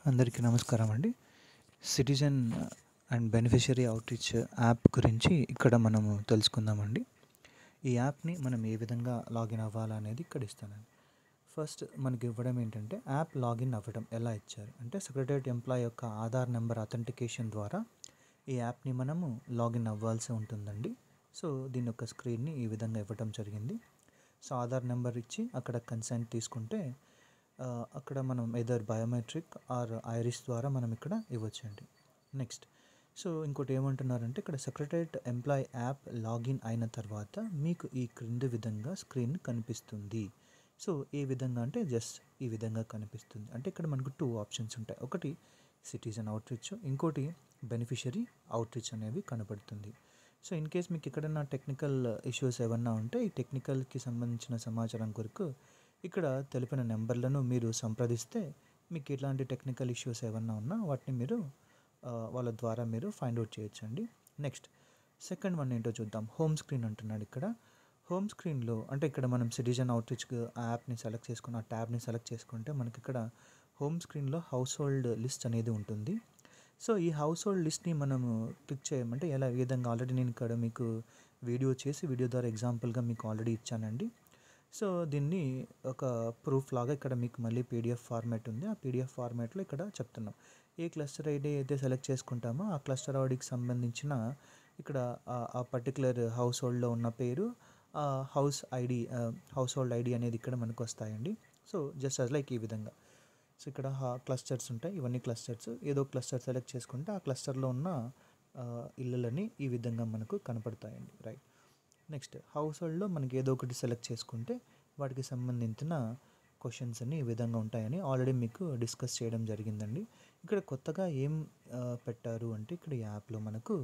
అందరికీ నమస్కారం అండి citizen and beneficiary outreach app గురించి ఇక్కడ మనము తెలుసుకుందామండి ఈ యాప్ని మనం ఏ విధంగా లాగిన్ అవ్వాలనేది ఇక్కడ ఇస్తానండి ఫస్ట్ మనకి ఇవ్వడం ఏంటంటే యాప్ లాగిన్ అవ్వడం ఎలా ఇచ్చారు అంటే సెక్రటరియట్ ఎంప్లాయ్ యొక్క ఆధార్ నెంబర్ అథెంటికేషన్ ద్వారా ఈ యాప్ని మనము లాగిన్ అవ్వాల్సి ఉంటుందండి సో దీని యొక్క స్క్రీన్ని ఈ విధంగా ఇవ్వడం జరిగింది సో ఆధార్ నెంబర్ ఇచ్చి అక్కడ కన్సెంట్ తీసుకుంటే ఆ, అక్కడ మనం ఎదర్ బయోమెట్రిక్ ఆర్ ఐరిస్ ద్వారా మనం ఇక్కడ ఇవ్వచ్చండి నెక్స్ట్ సో ఇంకోటి ఏమంటున్నారంటే ఇక్కడ సెక్రటరియట్ ఎంప్లాయ్ యాప్ లాగిన్ అయిన తర్వాత మీకు ఈ క్రింది విధంగా స్క్రీన్ కనిపిస్తుంది సో ఏ విధంగా అంటే జస్ట్ ఈ విధంగా కనిపిస్తుంది అంటే ఇక్కడ మనకు టూ ఆప్షన్స్ ఉంటాయి ఒకటి సిటిజన్ అవుట్రీచ్ ఇంకోటి బెనిఫిషరీ అవుట్రీచ్ అనేవి కనబడుతుంది సో ఇన్ కేస్ మీకు ఎక్కడైనా టెక్నికల్ ఇష్యూస్ ఏమన్నా ఉంటే ఈ టెక్నికల్కి సంబంధించిన సమాచారం కొరకు ఇక్కడ తెలిపిన నెంబర్లను మీరు సంప్రదిస్తే మీకు ఎట్లాంటి టెక్నికల్ ఇష్యూస్ ఏమన్నా ఉన్నా వాటిని మీరు ఆ, వాళ్ళ ద్వారా మీరు ఫైండ్ అవుట్ చేయొచ్చండి నెక్స్ట్ సెకండ్ వన్ ఏంటో చూద్దాం హోమ్ స్క్రీన్ అంటున్నాడు ఇక్కడ హోమ్ స్క్రీన్లో అంటే ఇక్కడ మనం సిటిజన్ అవుట్రీచ్ యాప్ని సెలెక్ట్ చేసుకుని ఆ ట్యాబ్ని సెలెక్ట్ చేసుకుంటే మనకి ఇక్కడ హోమ్ స్క్రీన్లో హౌస్ హోల్డ్ లిస్ట్ అనేది ఉంటుంది సో ఈ హౌస్ హోల్డ్ లిస్ట్ని మనము క్లిక్ చేయమంటే ఎలా ఏ విధంగా ఆల్రెడీ నేను ఇక్కడ మీకు వీడియో చేసి వీడియో ద్వారా ఎగ్జాంపుల్గా మీకు ఆల్రెడీ ఇచ్చానండి సో దీన్ని ఒక ప్రూఫ్ లాగా ఇక్కడ మీకు మళ్ళీ పీడిఎఫ్ ఫార్మాట్ ఉంది ఆ పీడిఎఫ్ ఫార్మాట్లో ఇక్కడ చెప్తున్నాం ఏ క్లస్టర్ ఐడి అయితే సెలెక్ట్ చేసుకుంటామో ఆ క్లస్టర్ ఐడికి సంబంధించిన ఇక్కడ ఆ- ఆ పర్టికులర్ హౌస్ హోల్డ్లో ఉన్న పేరు ఆ house ID household ID అనేది ఇక్కడ మనకు వస్తాయండి సో జస్ట్ అస్ లైక్ ఈ విధంగా సో ఇక్కడ క్లస్టర్స్ ఉంటాయి ఇవన్నీ క్లస్టర్స్ ఏదో క్లస్టర్ సెలెక్ట్ చేసుకుంటే ఆ క్లస్టర్లో ఉన్న ఆ, ఇళ్ళలని ఈ విధంగా మనకు కనపడతాయండి రైట్ నెక్స్ట్ హౌస్ హోల్డ్లో మనకి ఏదో ఒకటి సెలెక్ట్ చేసుకుంటే వాటికి సంబంధించిన క్వశ్చన్స్ అన్ని ఈ విధంగా ఉంటాయని ఆల్రెడీ మీకు డిస్కస్ చేయడం జరిగిందండి ఇక్కడ కొత్తగా ఏం ఆ, పెట్టారు అంటే ఇక్కడ ఈ యాప్లో మనకు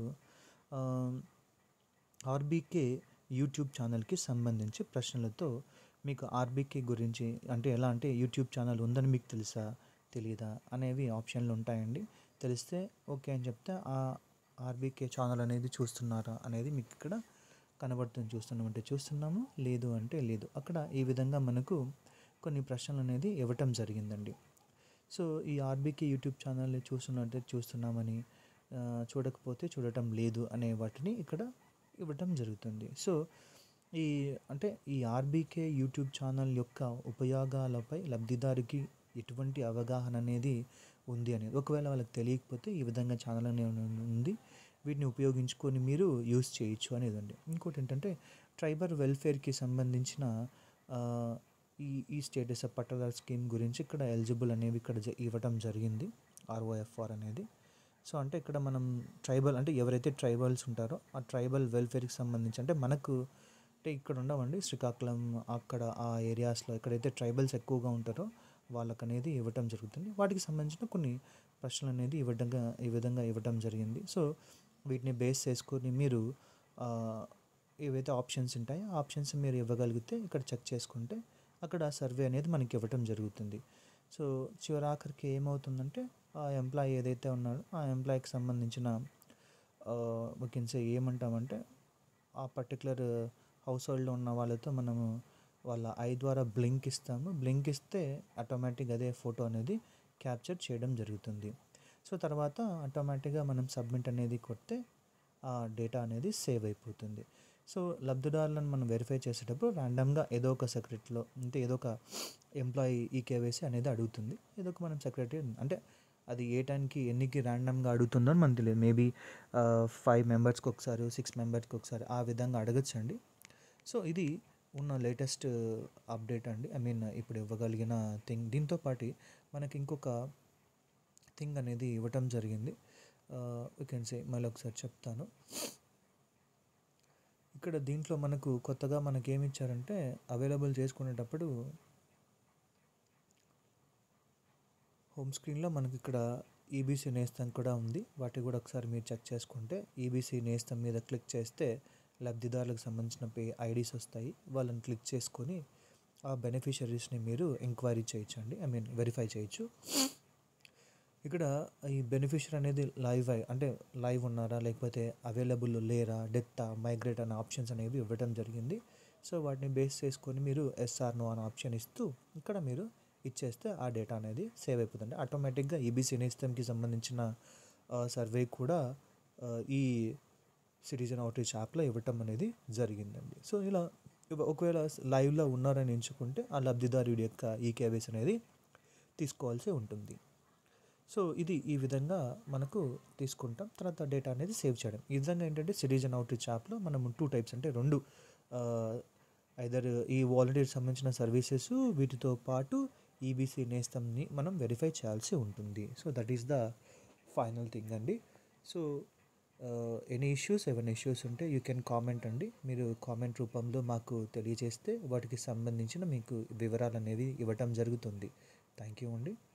ఆర్బీకే యూట్యూబ్ ఛానల్కి సంబంధించి ప్రశ్నలతో మీకు ఆర్బీకే గురించి అంటే ఎలా అంటే యూట్యూబ్ ఛానల్ ఉందని మీకు తెలుసా తెలియదా అనేవి ఆప్షన్లు ఉంటాయండి తెలిస్తే ఓకే అని చెప్తే ఆ ఆర్బీకే ఛానల్ అనేది చూస్తున్నారా అనేది మీకు ఇక్కడ కనబడుతుంది చూస్తున్నామంటే చూస్తున్నాము లేదు అంటే లేదు అక్కడ ఈ విధంగా మనకు కొన్ని ప్రశ్నలు అనేది ఇవ్వటం జరిగిందండి సో ఈ ఆర్బీకే యూట్యూబ్ ఛానల్ చూస్తున్నట్టే చూస్తున్నామని ఆ, చూడకపోతే చూడటం లేదు అనే వాటిని ఇక్కడ ఇవ్వటం జరుగుతుంది సో ఈ అంటే ఈ ఆర్బీకే యూట్యూబ్ ఛానల్ యొక్క ఉపయోగాలపై లబ్ధిదారికి ఎటువంటి అవగాహన అనేది ఉంది అనేది ఒకవేళ వాళ్ళకి తెలియకపోతే ఈ విధంగా ఛానల్ అనేది ఉంది వీటిని ఉపయోగించుకొని మీరు యూస్ చేయొచ్చు అనేది అండి ఇంకోటి ఏంటంటే ట్రైబల్ వెల్ఫేర్కి సంబంధించిన ఆ, ఈ ఈ స్టేటస్ ఆఫ్ పట్టదార్ స్కీమ్ గురించి ఇక్కడ ఎలిజిబుల్ అనేవి ఇక్కడ జ- ఇవ్వటం జరిగింది ఆర్ఓఎఫ్ఆర్ అనేది సో అంటే ఇక్కడ మనం ట్రైబల్ అంటే ఎవరైతే ట్రైబల్స్ ఉంటారో ఆ ట్రైబల్ వెల్ఫేర్కి సంబంధించి అంటే మనకు అంటే ఇక్కడ ఉండవండి శ్రీకాకుళం అక్కడ ఆ ఏరియాస్లో ఎక్కడైతే ట్రైబల్స్ ఎక్కువగా ఉంటారో వాళ్ళకి అనేది ఇవ్వటం జరుగుతుంది వాటికి సంబంధించిన కొన్ని ప్రశ్నలు అనేది ఈ విధంగా ఈ విధంగా ఇవ్వటం జరిగింది సో వీటిని బేస్ చేసుకొని మీరు ఆ, ఏవైతే ఆప్షన్స్ ఉంటాయో ఆ ఆప్షన్స్ మీరు ఇవ్వగలిగితే ఇక్కడ చెక్ చేసుకుంటే అక్కడ సర్వే అనేది మనకి ఇవ్వటం జరుగుతుంది సో చివరి ఆఖరికి ఏమవుతుందంటే ఆ ఎంప్లాయీ ఏదైతే ఉన్నాడో ఆ ఎంప్లాయీకి సంబంధించిన ముఖ్యంగా ఏమంటామంటే ఆ పర్టికులర్ హౌస్ హోల్డ్లో ఉన్న వాళ్ళతో మనము వాళ్ళ ఐ ద్వారా బ్లింక్ ఇస్తాము బ్లింక్ ఇస్తే ఆటోమేటిక్ అదే ఫోటో అనేది క్యాప్చర్ చేయడం జరుగుతుంది సో తర్వాత ఆటోమేటిక్గా మనం సబ్మిట్ అనేది కొడితే ఆ డేటా అనేది సేవ్ అయిపోతుంది సో లబ్ధిదారులను మనం వెరిఫై చేసేటప్పుడు ర్యాండమ్గా ఏదో ఒక సెక్రటరీలో అంటే ఏదో ఒక ఎంప్లాయీ ఈ కేవైసీ అనేది అడుగుతుంది ఏదో ఒక మనం సెక్రటరీ అంటే అది ఏ టైంకి ఎన్నికి ర్యాండమ్గా అడుగుతుందో అని మనకు తెలియదు మేబీ ఫైవ్ మెంబర్స్కి ఒకసారి సిక్స్ మెంబర్స్కి ఒకసారి ఆ విధంగా అడగచ్చండి సో ఇది ఉన్న లేటెస్ట్ అప్డేట్ అండి ఐ మీన్ ఇప్పుడు ఇవ్వగలిగిన థింగ్ దీంతో పాటు మనకి ఇంకొక థింగ్ అనేది ఇవ్వటం జరిగింది యూ కెన్ సే మళ్ళీ ఒకసారి చెప్తాను ఇక్కడ దీంట్లో మనకు కొత్తగా మనకి ఏమి ఇచ్చారంటే అవైలబుల్ చేసుకునేటప్పుడు హోమ్ స్క్రీన్లో మనకి ఇక్కడ ఈబీసీ నేస్తం కూడా ఉంది వాటి కూడా ఒకసారి మీరు చెక్ చేసుకుంటే ఈబీసీ నేస్తం మీద క్లిక్ చేస్తే లబ్ధిదారులకు సంబంధించిన పే ఐడీస్ వస్తాయి వాళ్ళని క్లిక్ చేసుకొని ఆ బెనిఫిషరీస్ని మీరు ఎంక్వైరీ చేయొచ్చండి ఐ మీన్ వెరిఫై చేయొచ్చు ఇక్కడ ఈ బెనిఫిషరీ అనేది లైవ్ అయి అంటే లైవ్ ఉన్నారా లేకపోతే అవైలబుల్ లేరా డెత్ మైగ్రేట్ అనే ఆప్షన్స్ అనేవి ఇవ్వడం జరిగింది సో వాటిని బేస్ చేసుకొని మీరు ఎస్ఆర్ నో అనే ఆప్షన్ ఇస్తూ ఇక్కడ మీరు ఇచ్చేస్తే ఆ డేటా అనేది సేవ్ అయిపోతుంది ఆటోమేటిక్గా ఈబీసీ నేస్తంకి సంబంధించిన సర్వే కూడా ఆ, ఈ సిటిజన్ అవుట్రీచ్ యాప్లో ఇవ్వటం అనేది జరిగిందండి సో ఇలా ఇవ- ఒకవేళ లైవ్లో ఉన్నారని ఎంచుకుంటే ఆ లబ్ధిదారుడి యొక్క ఈ కేవైసీ అనేది తీసుకోవాల్సి ఉంటుంది సో ఇది ఈ విధంగా మనకు తీసుకుంటాం తర్వాత డేటా అనేది సేవ్ చేయడం ఈ విధంగా ఏంటంటే సిటిజన్ అవుట్రీచ్ యాప్లో మనం టూ టైప్స్ అంటే రెండు ఐదర్ ఈ వాలంటీర్ సంబంధించిన సర్వీసెస్ వీటితో పాటు ఈబీసీ నేస్తంని మనం వెరిఫై చేయాల్సి ఉంటుంది so that is the final thing అండి సో ఎనీ ఇష్యూస్ ఏమైనా ఇష్యూస్ ఉంటే యూ కెన్ కామెంట్ అండి మీరు కామెంట్ రూపంలో మాకు తెలియజేస్తే వాటికి సంబంధించిన మీకు వివరాలు అనేవి ఇవ్వటం జరుగుతుంది థ్యాంక్ యూ అండి